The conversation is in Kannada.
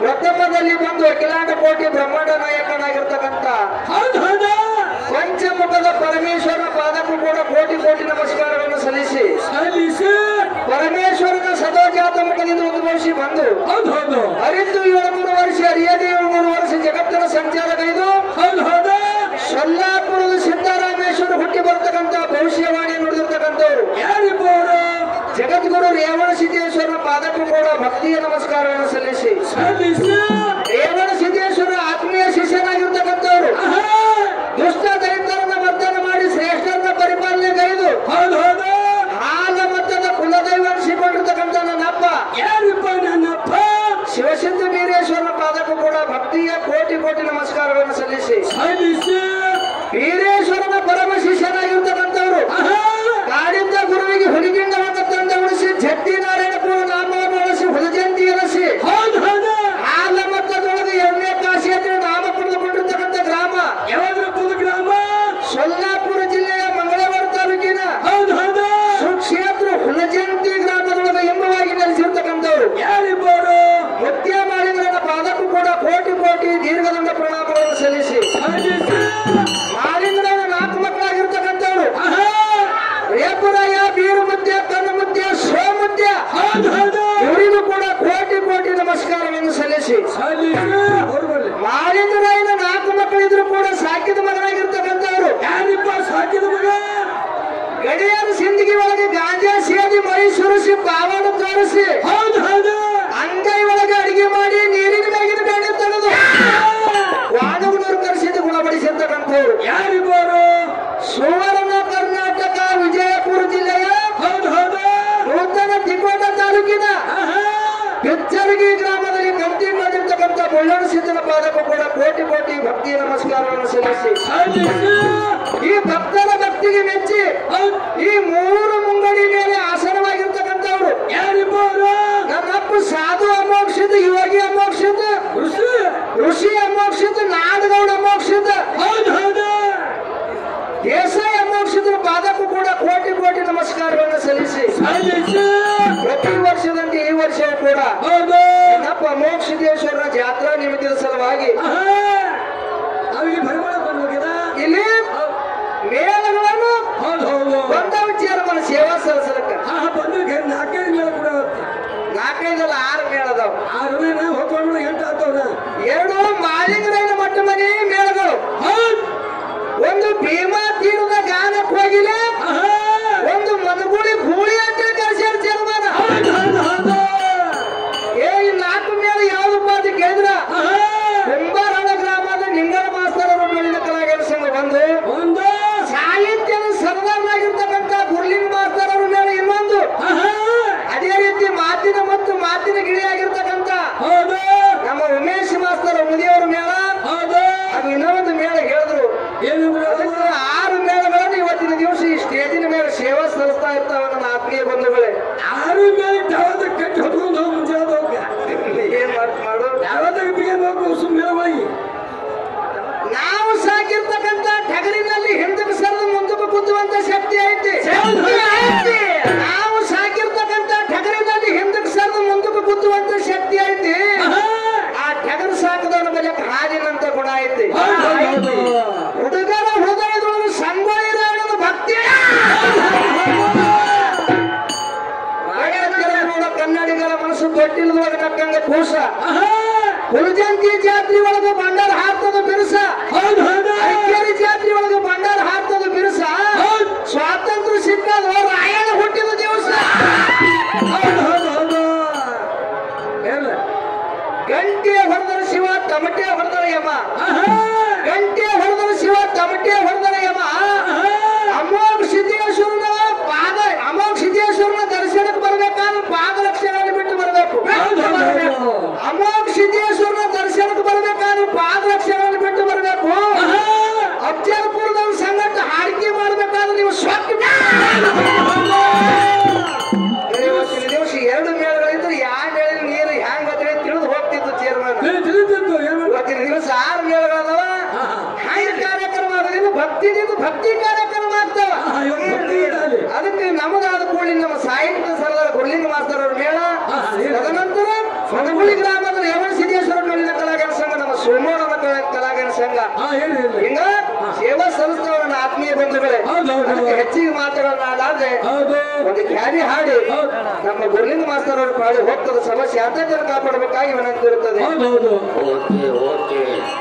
ಪ್ರಥಮದಲ್ಲಿ ಬಂದು ಅಖಿಲಾಂಡ ಕೋಟಿ ಬ್ರಹ್ಮಾಂಡ ನಾಯಕನಾಗಿರ್ತಕ್ಕಂಥ ಹೌದು ಹೌದು ಪಂಚಮುಖದ ಪರಮೇಶ್ವರನ ಪಾದಕ್ಕೂ ಕೂಡ ಕೋಟಿ ಕೋಟಿ ನಮಸ್ಕಾರಗಳನ್ನು ಸಲ್ಲಿಸಿ ಸಲ್ಲಿಸಿ ಪರಮೇಶ್ವರನ ಸದೋಜಾತ ಮುಖದಿಂದ ಉದ್ಭವಿಸಿ ಬಂದು ಹೌದು ಹೌದು ಅರಿತು ಏಳುನೂರು ವರ್ಷ ಅರಿಯದೆ ಏಳುನೂರು ವರ್ಷ ಜಗತ್ತಿನ ಸಂಚಾರಗೈದು ಹೌದು ಹೌದು ಸೊಲ್ಲಾಪುರದ ಸಿದ್ದರಾಮೇಶ್ವರ ಹುಟ್ಟಿ ಬರ್ತಕ್ಕಂಥ ಭವಿಷ್ಯವಾಣಿ ನುಡಿದಿರ್ತಕ್ಕಂಥವ್ರು ಯಾರಿಬ್ಬರು ಜಗದ್ಗುರು ರೇವಣ ಸಿದ್ದೇಶ್ವರನ ಪಾದಕ್ಕೂ ಕೂಡ ಭಕ್ತಿಯ ನಮಸ್ಕಾರವನ್ನು ಸಲ್ಲಿಸಿ ಸಲ್ಲಿಸಿ ರೇವಣ ಸಿದ್ದೇಶ್ವರ ಆತ್ಮೀಯ ಶಿಷ್ಯನಾಗಿರ್ತಕ್ಕಂಥವ್ರು ಆಹಾ. ದುಷ್ಟ ದೈತ್ಯರನ್ನ ಮರ್ದನ ಮಾಡಿ ಶ್ರೇಷ್ಠರನ್ನ ಪರಿಪಾಲನೆ ಗೈದು ಹೌದು ಹೌದು ಹಾಲ ಮತ್ತದ ಕುಲದೈವ ಅನಿಸಿಕೊಂಡಿರ್ತಕ್ಕಂಥ ನನ್ನಪ್ಪ ಯಾರಿಪ್ಪ ನನ್ನಪ್ಪ ಶಿವಸಿದ್ಧ ವೀರೇಶ್ವರನ ಪಾದಕ್ಕೂ ಕೂಡ ಭಕ್ತಿಯ ಕೋಟಿ ಕೋಟಿ ನಮಸ್ಕಾರವನ್ನು ಸಲ್ಲಿಸಿ ಸಲ್ಲಿಸಿ ವೀರೇಶ್ವರನ ಪರಮ ಶಿಷ್ಯನಾಗಿರ್ತಕ್ಕಂಥವ್ರು ಆಹಾ. ಕಾಡಿದ್ದ ಗುರುವಿಗೆ ಹುಲಿಗಿಂಡವನ್ನು ತಂದು ಉಳಿಸಿ ಜಟ್ಟಿ ನಾರಾಯಣಪುರ ನಾಮವನ್ನು ಉಳಿಸಿ ಹುಲಜಂತಿ ಎನಿಸಿ ಹೌದು ಹೌದು ಹಾಲ ಮತ್ತದೊಳಗೆ ಎಣ್ಣೆ ಕಾಶಿ ಅಂತ ನಾಮ ಪಡೆದುಕೊಂಡಿರ್ತಕ್ಕಂಥ ಗ್ರಾಮ ಯಾವ್ದ್ರಪ್ಪದ ಗ್ರಾಮ ಸೊಲ್ಲಾಪುರ ಜಿಲ್ಲೆಯ ಮಂಗಳವಾರ ತಾಲೂಕಿನ ಹೌದು ಹೌದು ಸುಕ್ಷೇತ್ರ ಹುಲಜಂತಿ ಗ್ರಾಮದೊಳಗೆ ಎಂಬುವಾಗಿ ನೆಲೆಸಿರ್ತಕ್ಕಂಥವ್ರು ಯಾರಿಬ್ಬರು ಮುತ್ಯ ಮಾಳಿಂಗರನ ಪಾದಕ್ಕೂ ಕೂಡ ಕೋಟಿ ಕೋಟಿ ದೀರ್ಘದಂಡ ಪ್ರಣಾಮಗಳನ್ನು ಸಲ್ಲಿಸಿ ಸಲ್ಲಿಸಿ ಮಾಳಿಂಗರನ ನಾಲ್ಕು ಮಕ್ಕಳಾಗಿರ್ತಕ್ಕಂಥವ್ರು ಆಹಾ. ರೇಪುರಾಯ ಬೀರು ಮುದ್ದೆ ಕಣ್ಣು ಮುದ್ದೆ ಸೋ ಮುದ್ದೆ ಹೌದು ಹೌದು ಇವರಿಗೂ ಕೂಡ ಕೋಟಿ ಕೋಟಿ ನಮಸ್ಕಾರವನ್ನು ಸಲ್ಲಿಸಿ ಸಲ್ಲಿಸಿ ಅವ್ರು ಬರ್ಲಿ ಮಾಳಿಂಗರಾಯನ ನಾಲ್ಕು ಮಕ್ಕಳಿದ್ರು ಕೂಡ ಸಾಕಿದ ಮಗನಾಗಿರ್ತಕ್ಕಂಥವ್ರು ಯಾರಿಪ್ಪ ಸಾಕಿದ ಮಗ ಗಡಿಯಾರ ಸಿಂದಗಿ ಒಳಗೆ ಗಾಂಜಾ ಸೇದಿ ಮೈ ಸುರಿಸಿ ಪಾವಾಡ ತೋರಿಸಿ ಹೌದು ಹೌದು ಅಂಗೈ ಒಳಗೆ ಅಡಿಗೆ ಮಾಡಿ ನೀರಿನ ಮ್ಯಾಗಿನ ಬೆಣ್ಣೆ ತಳೆದು ವಾಣಗುಣರು ಕರೆಸಿದ್ದು ಗುಣಪಡಿಸಿರ್ತಕ್ಕಂಥವ್ರು ಯಾರಿಬ್ಬರು ಸುವರ್ಣ ಕರ್ನಾಟಕ ವಿಜಯಪುರ ಜಿಲ್ಲೆಯ ಹೌದು ಹೌದು ನೂತನ ತಿಕೋಟ ತಾಲೂಕಿನ ಆಹಾ. ಬೆಚ್ಚರಗಿ ಗ್ರಾಮದಲ್ಲಿ ಕಂತಿ ಮಾಡಿರ್ತಕ್ಕಂಥ ಬಳ್ಳಾರಿ ಸಿದ್ದನ ಪಾದಕ್ಕೂ ಕೂಡ ಕೋಟಿ ಕೋಟಿ ಭಕ್ತಿಯ ನಮಸ್ಕಾರವನ್ನು ಸಲ್ಲಿಸಿ ಸಲ್ಲಿಸಿ ಈ ಭಕ್ತರ ಭಕ್ತಿಗೆ ಮೆಚ್ಚಿ ಹೌದು ಈ ಮೂರು ಮುಂಗಡಿ ಮೇಲೆ ಆಸನವಾಗಿರ್ತಕ್ಕಂಥವ್ರು ಯಾರಿಬ್ಬರು ನನ್ನಪ್ಪ ಸಾಧು ಅಮೋಕ್ಷದ ಯೋಗಿ ಅಮೋಕ್ಷದ ಋಷಿ ಋಷಿ ಅಮೋಕ್ಷದ ನಾಡಗೌಡ ಅಮೋಕ್ಷದ ಹೌದು ಹೌದು ದೇಸಾಯಿ ಅಮೋಕ್ಷದ ಪಾದಕ್ಕೂ ಕೂಡ ಕೋಟಿ ಕೋಟಿ ನಮಸ್ಕಾರವನ್ನು ಸಲ್ಲಿಸಿ ಸಲ್ಲಿಸಿ ಪ್ರತಿ ವರ್ಷದಂತೆ ಈ ವರ್ಷವೂ ಕೂಡ ಹೌದು ನನ್ನಪ್ಪ ಮೋಕ್ಷದೇಶ್ವರನ ಜಾತ್ರಾ ನಿಮಿತ್ತದ ಸಲುವಾಗಿ ಆಹಾ. ಅವ್ರಿಗೆ ಪರಿಮಳ ಬಂದು ಹೋಗ್ಯದ ಇಲ್ಲಿ ಮೇಳಗಳನ್ನು ಹೌದು ಹೌದು ಬಂದ ವಿಚಾರವನ್ನು ಸೇವಾ ಸಲ್ಲಿಸಲಕ್ಕ ಹಾ ಬಂದ್ರೆ ನಾಲ್ಕೈದು ಮೇಳ ಕೂಡ ನಾಲ್ಕೈದಲ್ಲ ಆರು ಮೇಳ ಅದಾವ ಆರು ಮೇಳ ಹೋಗ್ಕೊಂಡು ಎಂಟು ಆಗ್ತಾವನ ಎರಡು ಮಾಲಿಂಗರಾಯನ ಮಟ್ಟ ಮನೆ ಮೇಳಗಳು ಹೌದು ಒಂದು ಭೀಮಾ ತೀರದ ಗಾನಕ್ಕೆ ಹೋಗಿಲ್ಲ ಆಹಾ. ಒಂದು ಮನಗುಳಿ ಗೂಳಿ ಅಂತ ಕರೆಸ್ಯಾರ ಜನ್ಮನ ಹೌದು ಹೌದು ಹೌದು ಏ ಈ ನಾಲ್ಕು ಮೇಲೆ ಯಾವ್ದಪ್ಪ ಅಂತ ಕೇಳಿದ್ರ ಆಹಾ. ಕುಂಬಾರಣ ಗ್ರಾಮದ ನಿಂಗರ ಮಾಸ್ತರರು ಬೆಳೆದ ಕಲಾವಿದರ ಸಂಘ ಬಂದು ಒಂದು ಸಾಹಿತ್ಯದ ಸರ್ದಾರ್ನಾಗಿರ್ತಕ್ಕಂಥ ಗುರ್ಲಿಂಗ್ ಮಾಸ್ತರ್ ಅವ್ರ ಮೇಲೆ ಇನ್ನೊಂದು ಆಹಾ. ಅದೇ ರೀತಿ ಮಾತಿನ ಮತ್ತು ಮಾತಿನ ಗಿಳಿಯಾಗಿರ್ತಕ್ಕಂಥ ಹೌದು ನಮ್ಮ ಉಮೇಶ್ ಮಾಸ್ತರ್ ಮುದಿಯವ್ರ ಮೇಳ ಹೌದು ಅದು ಇನ್ನೊಂದು ಮೇಳ ಹೇಳಿದ್ರು ಏನು ಅದಕ್ಕೆ ಆರು ಮೇಳಗಳನ್ನು ಇವತ್ತಿನ ದಿವಸ ಈ ಸ್ಟೇಜಿನ ಮೇಲೆ ಸೇವಾ ಸಲ್ಲಿಸ್ತಾ ಇರ್ತಾವ ನನ್ನ ಆತ್ಮೀಯ ಬಂಧುಗಳೇ ಆರು ಮೇಲೆ ಯಾವ್ದು ಕಟ್ಟಿ ಹೊತ್ಕೊಂಡು ಹೋಗಿ ಮುಂಚೆ ಅದು ಹೋಗ ಏನ್ ಮಾಡ್- ಮಾಡು ಯಾವ್ದಾಗ ಬಿಗಿನ್ ಹೋಗು ಸುಮ್ಮನೆ ಹೋಗಿ ನಾವು ಸಾಕಿರ್ತಕ್ಕಂಥ ಟಗರಿನಲ್ಲಿ ಹಿಂದಕ್ಕೆ ಸರಿದು ಮುಂದಕ್ಕೆ ಕುತ್ತುವಂತ ಶಕ್ತಿ ಐತಿ ಶಕ್ತಿ ಐತಿ. ನಾವು ಸಾಕಿರ್ತಕ್ಕಂಥ ಟಗರಿನಲ್ಲಿ ಹಿಂದಕ್ಕೆ ಸರಿದು ಮುಂದಕ್ಕೆ ಕುತ್ತುವಂತ ಶಕ್ತಿ ಐತಿ ಆ ಟಗರು ಸಾಕದವನ ಮೇಲೆ ಹಾಲಿನಂತ ಗುಣ ಐತಿ ಹುಡುಗರ ಹೃದಯದೊಳಗೆ ಸಂಗೊಳ್ಳಿ ರಾಯಣ್ಣನ ಭಕ್ತಿ ರಾಯಣ್ಣನ ನೋಡ ಕನ್ನಡಿಗರ ಮನಸ್ಸು ಗೊತ್ತಿಲ್ಲದೊಳಗೆ ನಕ್ಕಂಗ ಕೂಸ ಹುಲಜಂತಿ ಜಾತ್ರೆ ಒಳಗೆ ಬಂಡಾರ ಹಾಕ್ತದ ಬಿರುಸ ಹೌದು ಹೌದು ಐಕೇರಿ ಜಾತ್ರೆ ಒಳಗೆ ಬಂಡಾರ ಹಾಕ್ತದ ಬಿರುಸ ಹೌದು. ಸ್ವಾತಂತ್ರ್ಯ ಸಿಕ್ಕದ ರಾಯಣ್ಣ ಹುಟ್ಟಿದ ದಿವಸ ಹೌದು ಹೌದು ಹೌದು ಎಲ್ಲ ಗಂಟೆ ಹೊಡೆದರ ಶಿವ ತಮಟೆ ಹೊಡೆದರ ಯಮ ಆಹಾ. ಗಂಟೆ ಹೊಡೆದರ ಶಿವ ತಮಟೆ ಹೊಡೆದರ ಯಮ ಅಮೋಘ ಸಿದ್ದೇಶ್ವರನ ಪಾದ ಅಮೋಘ ಸಿದ್ದೇಶ್ವರನ ದರ್ಶನಕ್ಕೆ ಬರ್ಬೇಕಾದ್ರೆ ಪಾದ ಲಕ್ಷಣವನ್ನು ಬಿಟ್ಟು ಬರಬೇಕು ಹೌದು, ಹೌದು, ಹೌದು. ಅಮೋಘ ಸಿದ್ದೇಶ್ವರನ ದರ್ಶನಕ್ಕೆ ಬರ್ಬೇಕಾದ್ರೆ ಪಾದ ಲಕ್ಷಣವನ್ನು ಬಿಟ್ಟು ಬರಬೇಕು ಆಹಾ. ಅಫ್ಜಲ್ಪುರದವ್ರ ಸಂಗಟ ಹಾಡಿಕೆ ಮಾಡ್ಬೇಕಾದ್ರೆ ನೀವು ಸ್ವಚ್ಛ ಇವತ್ತಿನ ದಿವಸ ಎರಡು ಮೇಳಗಳಿದ್ರೆ ಯಾವ ಮೇಳಿನ ನೀರು ಹ್ಯಾಂಗ ಬರ್ತದೆ ತಿಳಿದು ಹೋಗ್ತಿತ್ತು ಚೇರ್ಮನ್ ತಿಳಿ- ತಿಳಿದಿತ್ತು ಏನು ಇವತ್ತಿನ ದಿವಸ ಆರು ಮೇಳಗಳದಾವ ಹಾ. ಹಾಗೆ ಕಾರ್ಯಕ್ರಮ ಆಗೋದಿಲ್ಲ ಭಕ್ತಿದಿಂದ ಭಕ್ತಿ ಕಾರ್ಯಕ್ರಮ ಆಗ್ತಾವ ಹಾ, ಇವತ್ತು ಭಕ್ತಿ ಇರಲಿ. ಅದಕ್ಕೆ ನಮ್ಮದಾದ ಕೂಡಲಿ ನಮ್ಮ ಸಾಹಿತ್ಯ ಸರದಾರ ಗುರ್ಲಿಂಗ ಮಾಸ್ತರ್ ಅವ್ರ ಮೇಳ ಹಾ, ಏನು? ತದನಂತರ ಮನಗುಳಿ ಹಾ ಹೇಳಿ ಹೇಳಿ ಹಿಂಗ ಸೇವಾ ಸಲ್ಲಿಸ್ತವ್ರ ನನ್ನ ಆತ್ಮೀಯ ಬಂಧುಗಳೇ ಹೌದು, ಹೌದು. ಅದಕ್ಕೆ ಹೆಚ್ಚಿಗೆ ಮಾತುಗಳನ್ನ ಆಡಾದ್ರೆ ಹೌದು ಒಂದು ಖ್ಯಾಲಿ ಹಾಡಿ ಹೌದು. ನಮ್ಮ ಗುರುಲಿಂಗ ಮಾಸ್ತರ್ ಅವ್ರ ಪಾಳಿ ಹೋಗ್ತದ ಸಮಸ್ಯೆ ಅಂತ ಕಾಪಾಡಬೇಕಾಗಿ ವಿನಂತಿ ಇರುತ್ತದೆ ಹೌದು ಹೌದು ಓಕೆ ಓಕೆ